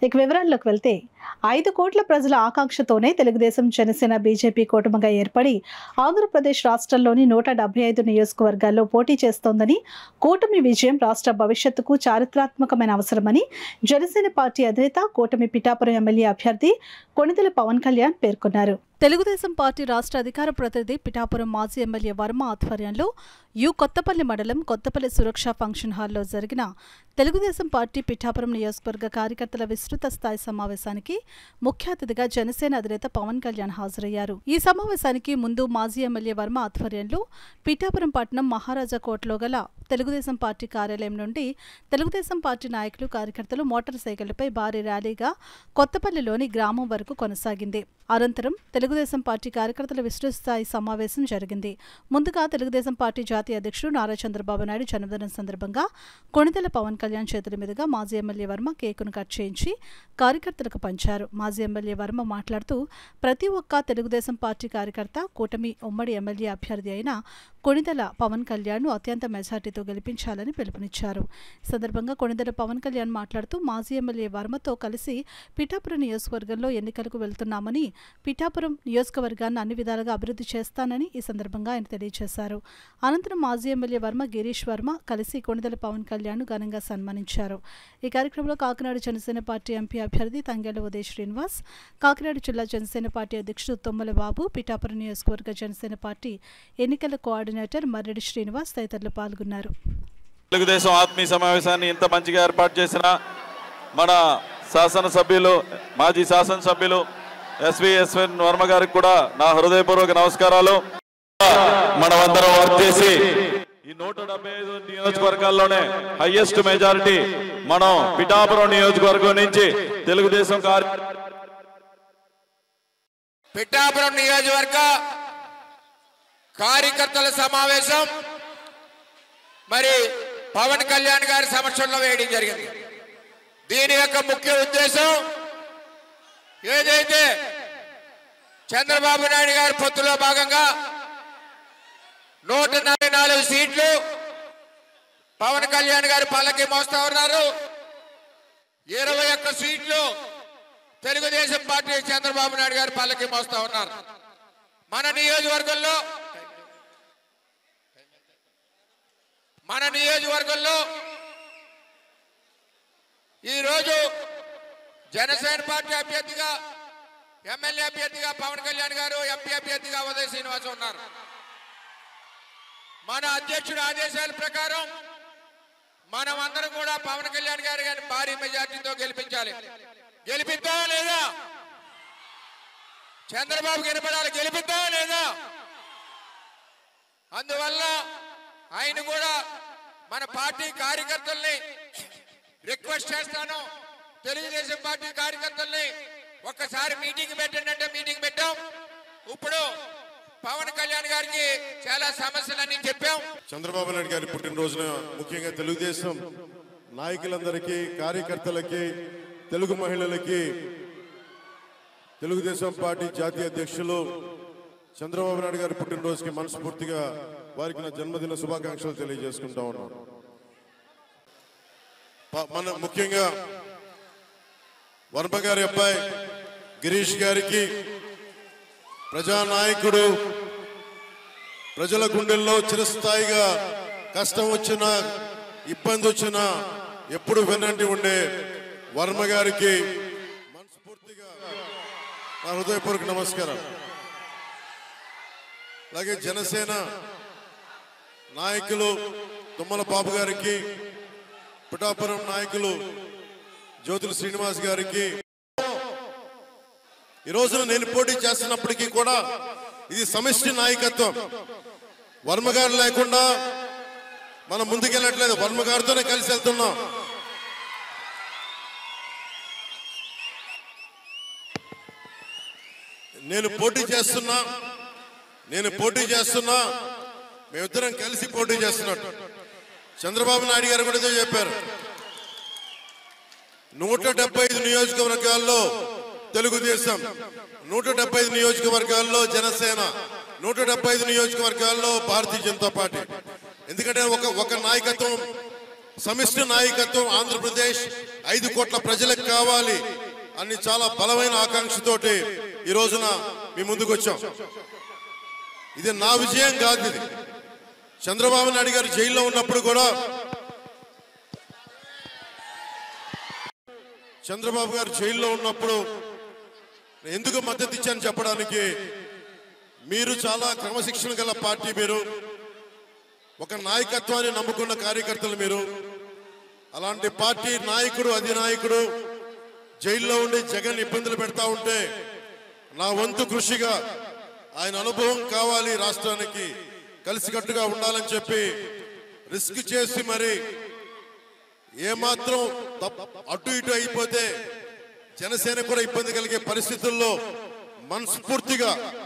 ఇక వివరాల్లోకి వెళ్తే ఐదు కోట్ల ప్రజల ఆకాంక్షతోనే తెలుగుదేశం జనసేన బీజేపీ కూటమిగా ఏర్పడి ఆంధ్రప్రదేశ్ రాష్ట్రంలోని నూట డెబ్బై ఐదు నియోజకవర్గాల్లో పోటీ చేస్తోందని కూటమి విజయం రాష్ట్ర భవిష్యత్తుకు చారిత్రాత్మకమైన అవసరమని జనసేన పార్టీ అధినేత కూటమి పిఠాపురం ఎమ్మెల్యే అభ్యర్థి కొణిదెల పవన్ కళ్యాణ్ పేర్కొన్నారు తెలుగుదేశం పార్టీ రాష్ట్ర అధికార ప్రతినిధి పిఠాపురం మాజీ ఎమ్మెల్యే వర్మ ఆధ్వర్యంలో యు కొత్తపల్లి మండలం కొత్తపల్లి సురక్ష ఫంక్షన్ హాల్లో జరిగిన తెలుగుదేశం పార్టీ పిఠాపురం నియోజకవర్గ కార్యకర్తల విస్తృత స్థాయి సమావేశానికి ముఖ్య అతిథిగా జనసేన అధినేత పవన్ కళ్యాణ్ హాజరయ్యారు ఈ సమావేశానికి ముందు మాజీ ఎమ్మెల్యే వర్మ ఆధ్వర్యంలో పిఠాపురం పట్టణం మహారాజా కోట్లో గల తెలుగుదేశం పార్టీ కార్యాలయం నుండి తెలుగుదేశం పార్టీ నాయకులు కార్యకర్తలు మోటార్ సైకిళ్లపై భారీ ర్యాలీగా కొత్తపల్లిలోని గ్రామం వరకు కొనసాగింది అనంతరం తెలుగుదేశం పార్టీ కార్యకర్తల విస్తృత స్థాయి సమావేశం జరిగింది ముందుగా తెలుగుదేశం పార్టీ జాతీయ అధ్యక్షుడు నారా చంద్రబాబు నాయుడు జన్మదినం సందర్భంగా కొణిదెల పవన్ కళ్యాణ్ చేతుల మీదుగా మాజీ ఎమ్మెల్యే వర్మ కేకును కట్ చేయించి కార్యకర్తలకు పంచారు మాజీ ఎమ్మెల్యే వర్మ మాట్లాడుతూ ప్రతి ఒక్క తెలుగుదేశం పార్టీ కార్యకర్త కూటమి ఉమ్మడి ఎమ్మెల్యే అభ్యర్థి అయిన కొణిదెల పవన్ కళ్యాణ్ను అత్యంత మెజార్టీతో గెలిపించాలని పిలుపునిచ్చారు ఈ సందర్భంగా కొణిదెల పవన్ కళ్యాణ్ మాట్లాడుతూ మాజీ ఎమ్మెల్యే వర్మతో కలిసి పిఠాపురం నియోజకవర్గంలో ఎన్నికలకు వెళ్తున్నామని పిఠాపురం నియోజకవర్గాన్ని అన్ని విధాలుగా అభివృద్ధి చేస్తానని ఈ సందర్భంగా ఆయన తెలియజేశారు అనంతరం మాజీ ఎమ్మెల్యే వర్మ గిరీష్ వర్మ కలిసి కొణిదెల పవన్ కళ్యాణ్ను ఘనంగా సన్మానించారు ఈ కార్యక్రమంలో కాకినాడ జనసేన పార్టీ ఎంపీ అభ్యర్థి తంగేళ్ల ఉదయ్ శ్రీనివాస్ కాకినాడ జిల్లా జనసేన పార్టీ అధ్యక్షుడు తుమ్మల బాబు పిఠాపురం నియోజకవర్గ జనసేన పార్టీ ఎన్నికల కోఆర్డినేటర్ మర్రెడ్డి శ్రీనివాస్ తదితరులు పాల్గొన్నారు తెలుగుదేశం ఆత్మీయ సమావేశాన్ని ఇంత మంచిగా ఏర్పాటు చేసిన మన శాసనసభ్యులు మాజీ శాసనసభ్యులు ఎస్విఎస్ఎన్ వర్మ గారికి కూడా నా హృదయపూర్వక నమస్కారాలు మనమందరం వర్క్ చేసి ఈ నూట డెబ్బై ఐదు నియోజకవర్గాల్లోనే హైయెస్ట్ మెజారిటీ మనం పిఠాపురం నియోజకవర్గం నుంచి తెలుగుదేశం కార్య పిఠాపురం నియోజకవర్గ కార్యకర్తల సమావేశం మరి పవన్ కళ్యాణ్ గారి సమక్షంలో వేయడం జరిగింది దీని యొక్క ముఖ్య ఉద్దేశం ఏదైతే చంద్రబాబు నాయుడు గారి పొత్తులో భాగంగా నూట నలభై నాలుగు సీట్లు పవన్ కళ్యాణ్ గారు పల్లకి మోస్తా ఉన్నారు ఇరవై ఒక్క సీట్లు తెలుగుదేశం పార్టీ చంద్రబాబు నాయుడు గారు పల్లకి మోస్తా ఉన్నారు మన నియోజకవర్గంలో మన నియోజకవర్గంలో ఈరోజు జనసేన పార్టీ అభ్యర్థిగా ఎమ్మెల్యే అభ్యర్థిగా పవన్ కళ్యాణ్ గారు ఎంపీ అభ్యర్థిగా ఉదయ్ శ్రీనివాస్ ఉన్నారు మన అధ్యక్షుడి ఆదేశాల ప్రకారం మనం అందరం కూడా పవన్ కళ్యాణ్ గారు గారిని భారీ మెజార్టీతో గెలిపించాలి గెలిపిద్దామా లేదా చంద్రబాబు గెలపడాలి గెలిపిద్దామా లేదా అందువల్ల ఆయన కూడా మన పార్టీ కార్యకర్తల్ని రిక్వెస్ట్ చేస్తాను తెలుగుదేశం పార్టీ కార్యకర్తల్ని ఒక్కసారి మీటింగ్ పెట్టండి అంటే మీటింగ్ పెట్టాం ఇప్పుడు పవన్ కళ్యాణ్ గారికి చాలా సమస్యలన్నీ చెప్పాం చంద్రబాబు నాయుడు గారి పుట్టినరోజున ముఖ్యంగా తెలుగుదేశం నాయకులందరికీ కార్యకర్తలకి తెలుగు మహిళలకి తెలుగుదేశం పార్టీ జాతీయ అధ్యక్షులు చంద్రబాబు నాయుడు గారి పుట్టినరోజుకి మనస్ఫూర్తిగా వారికి నా జన్మదిన శుభాకాంక్షలు తెలియజేసుకుంటా ఉన్నాను ప- మన ముఖ్యంగా వర్మ గారి అబ్బాయి గిరీష్ గారికి ప్రజానాయకుడు ప్రజల గుండెల్లో చిరస్థాయిగా కష్టం వచ్చినా ఇబ్బంది వచ్చినా ఎప్పుడు వెన్నంటి ఉండే వర్మ గారికి మనస్ఫూర్తిగా నా హృదయపూర్వక నమస్కారం అలాగే జనసేన నాయకులు తుమ్మల బాబు గారికి పిఠాపురం నాయకులు జ్యోతుల శ్రీనివాస్ గారికి ఈ రోజున నేను పోటీ చేస్తున్నప్పటికీ కూడా ఇది సమిష్టి నాయకత్వం వర్మ గారు లేకుండా మనం ముందుకెళ్ళట్లేదు వర్మ గారితోనే కలిసి వెళ్తున్నాం నేను పోటీ చేస్తున్నా నేను పోటీ చేస్తున్నా మేమిద్దరం కలిసి పోటీ చేస్తున్నట్టు చంద్రబాబు నాయుడు గారు కూడా ఇదే చెప్పారు నూట డెబ్బై ఐదు నియోజకవర్గాల్లో తెలుగుదేశం నూట డెబ్బై ఐదు నియోజకవర్గాల్లో జనసేన నూట డెబ్బై ఐదు నియోజకవర్గాల్లో భారతీయ జనతా పార్టీ ఎందుకంటే ఒక ఒక నాయకత్వం సమిష్టి నాయకత్వం ఆంధ్రప్రదేశ్ ఐదు కోట్ల ప్రజలకు కావాలి అని చాలా బలమైన ఆకాంక్షతోటి ఈ రోజున మీ ముందుకు వచ్చాం ఇది నా విజయం కాదు ఇది చంద్రబాబు నాయుడు గారు జైల్లో ఉన్నప్పుడు కూడా చంద్రబాబు గారు జైల్లో ఉన్నప్పుడు నేను ఎందుకు మద్దతు ఇచ్చాను చెప్పడానికి మీరు చాలా క్రమశిక్షణ గల పార్టీ మీరు ఒక నాయకత్వాన్ని నమ్ముకున్న కార్యకర్తలు మీరు అలాంటి పార్టీ నాయకుడు అధినాయకుడు జైల్లో ఉండి జగన్ ఇబ్బందులు పెడతా ఉంటే నా వంతు కృషిగా ఆయన అనుభవం కావాలి రాష్ట్రానికి కలిసికట్టుగా ఉండాలని చెప్పి రిస్క్ చేసి మరి ఏమాత్రం తప్- అటు ఇటు అయిపోతే జనసేన కూడా ఇబ్బంది కలిగే పరిస్థితుల్లో మనస్ఫూర్తిగా